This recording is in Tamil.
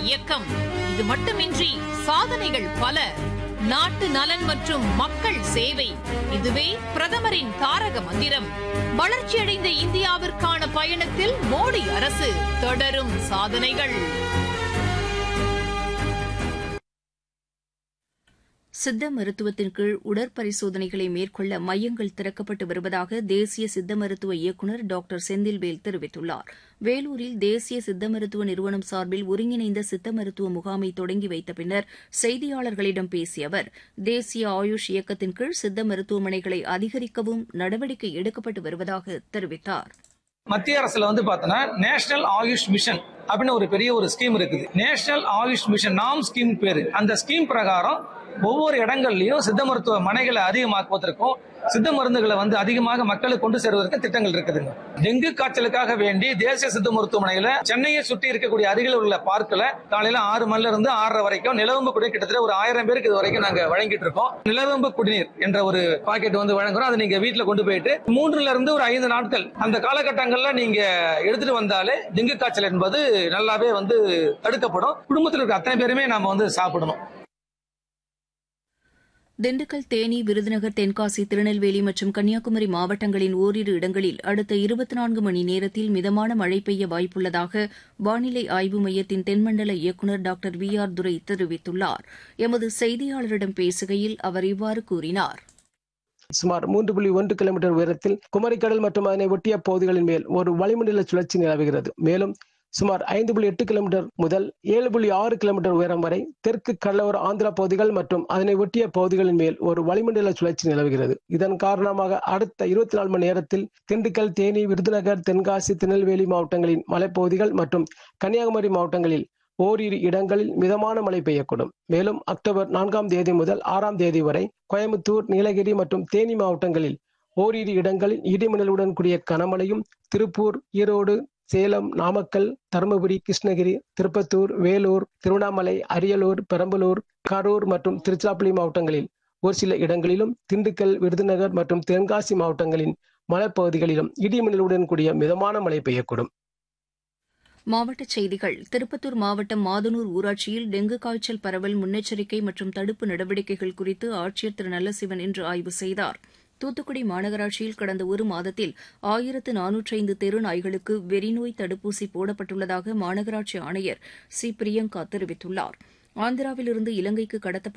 இயக்கம் இது மட்டுமின்றி சாதனைகள் பல நாட்டு நலன் மற்றும் மக்கள் சேவை இதுவே பிரதமரின் தாரக மந்திரம் வளர்ச்சியடைந்த இந்தியாவிற்கான பயணத்தில் மோடி அரசு தொடரும் சாதனைகள் சித்த மருத்துவத்தின் கீழ் உடற்பரிசோதனைகளை மேற்கொள்ள மையங்கள் திறக்கப்பட்டு வருவதாக தேசிய சித்த மருத்துவ இயக்குநர் டாக்டர் செந்தில்வேல் தெரிவித்துள்ளார் வேலூரில் தேசிய சித்த மருத்துவ நிறுவனம் சார்பில் ஒருங்கிணைந்த சித்த மருத்துவ முகாமை தொடங்கி வைத்த பின்னர் செய்தியாளர்களிடம் பேசிய அவர் தேசிய ஆயுஷ் இயக்கத்தின் கீழ் சித்த மருத்துவமனைகளை அதிகரிக்கவும் நடவடிக்கை எடுக்கப்பட்டு வருவதாக தெரிவித்தார் மத்திய அரசுல வந்து பார்த்தோன்னா நேஷனல் ஆயுஷ் மிஷன் அப்படின்னு ஒரு பெரிய ஒரு ஸ்கீம் இருக்குது நேஷனல் ஆயுஷ் மிஷன் நாம் ஸ்கீம் பேரு அந்த ஸ்கீம் பிரகாரம் ஒவ்வொரு இடங்கள்லயும் சித்த மருத்துவ மனைகளை அதிகமாக்குவதற்கும் சித்த மருந்துகளை வந்து அதிகமாக மக்களுக்கு கொண்டு சேர்வதற்கு திட்டங்கள் இருக்குதுங்க டெங்கு காய்ச்சலுக்காக வேண்டி தேசிய சித்த மருத்துவமனையில சென்னையை சுற்றி இருக்கக்கூடிய அருகில் உள்ள பார்க்கல காலையில ஆறு மணில இருந்து ஆறரை வரைக்கும் நிலவம்பு குடிநீர் கிட்டத்தட்ட ஒரு ஆயிரம் பேருக்கு இது வரைக்கும் நாங்க வழங்கிட்டு இருக்கோம் நிலவம்பு குடிநீர் என்ற ஒரு பாக்கெட் வந்து வழங்குறோம் அதை நீங்க வீட்டுல கொண்டு போயிட்டு மூன்றுல இருந்து ஒரு ஐந்து நாட்கள் அந்த காலகட்டங்கள்ல நீங்க எடுத்துட்டு வந்தாலே டெங்கு காய்ச்சல் என்பது நல்லாவே வந்து தடுக்கப்படும் குடும்பத்தில் இருக்க அத்தனை பேருமே நாம வந்து சாப்பிடணும் திண்டுக்கல் தேனி விருதுநகர் தென்காசி திருநெல்வேலி மற்றும் கன்னியாகுமரி மாவட்டங்களின் ஓரிரு இடங்களில் அடுத்த இருபத்தி நான்கு மணி நேரத்தில் மிதமான மழை பெய்ய வாய்ப்புள்ளதாக வானிலை ஆய்வு மையத்தின் தென்மண்டல இயக்குநர் டாக்டர் வி ஆர் துரை தெரிவித்துள்ளார் எமது செய்தியாளரிடம் பேசுகையில் அவர் இவ்வாறு கூறினார் சுமார் மூன்று புள்ளி ஒன்று கிலோமீட்டர் உயரத்தில் குமரிக்கடல் மற்றும் அதனை ஒட்டிய பகுதிகளின் மேல் ஒரு வளிமண்டல சுழற்சி நிலவுகிறது மேலும் சுமார் ஐந்து புள்ளி எட்டு கிலோமீட்டர் முதல் ஏழு புள்ளி ஆறு கிலோமீட்டர் உயரம் வரை தெற்கு கடலோர ஆந்திரா பகுதிகள் மற்றும் அதனை ஒட்டிய பகுதிகளின் மேல் ஒரு வளிமண்டல சுழற்சி நிலவுகிறது இதன் காரணமாக அடுத்த இருபத்தி நாலு மணி நேரத்தில் திண்டுக்கல் தேனி விருதுநகர் தென்காசி திருநெல்வேலி மாவட்டங்களின் மலைப்பகுதிகள் மற்றும் கன்னியாகுமரி மாவட்டங்களில் ஓரிரு இடங்களில் மிதமான மழை பெய்யக்கூடும் மேலும் அக்டோபர் நான்காம் தேதி முதல் ஆறாம் தேதி வரை கோயம்புத்தூர் நீலகிரி மற்றும் தேனி மாவட்டங்களில் ஓரிரு இடங்களில் இடிமின்னலுடன் கூடிய கனமழையும் திருப்பூர் ஈரோடு சேலம் நாமக்கல் தருமபுரி கிருஷ்ணகிரி திருப்பத்தூர் வேலூர் திருவண்ணாமலை அரியலூர் பெரம்பலூர் கரூர் மற்றும் திருச்சிராப்பள்ளி மாவட்டங்களில் ஒரு சில இடங்களிலும் திண்டுக்கல் விருதுநகர் மற்றும் தென்காசி மாவட்டங்களின் மலைப்பகுதிகளிலும் இடிமின்னலுடன் கூடிய மிதமான மழை பெய்யக்கூடும் மாவட்டச் செய்திகள் திருப்பத்தூர் மாவட்டம் மாதனூர் ஊராட்சியில் டெங்கு காய்ச்சல் பரவல் முன்னெச்சரிக்கை மற்றும் தடுப்பு நடவடிக்கைகள் குறித்து ஆட்சியர் திரு நல்லசிவன் இன்று ஆய்வு செய்தார் தூத்துக்குடி மாநகராட்சியில் கடந்த ஒரு மாதத்தில் ஆயிரத்து நானூற்றி ஐந்து தெரு நாய்களுக்கு வெறிநோய் தடுப்பூசி போடப்பட்டுள்ளதாக மாநகராட்சி ஆணையர் சி பிரியங்கா தெரிவித்துள்ளார் ஆந்திராவிலிருந்து இலங்கைக்கு கடத்தப்பட்ட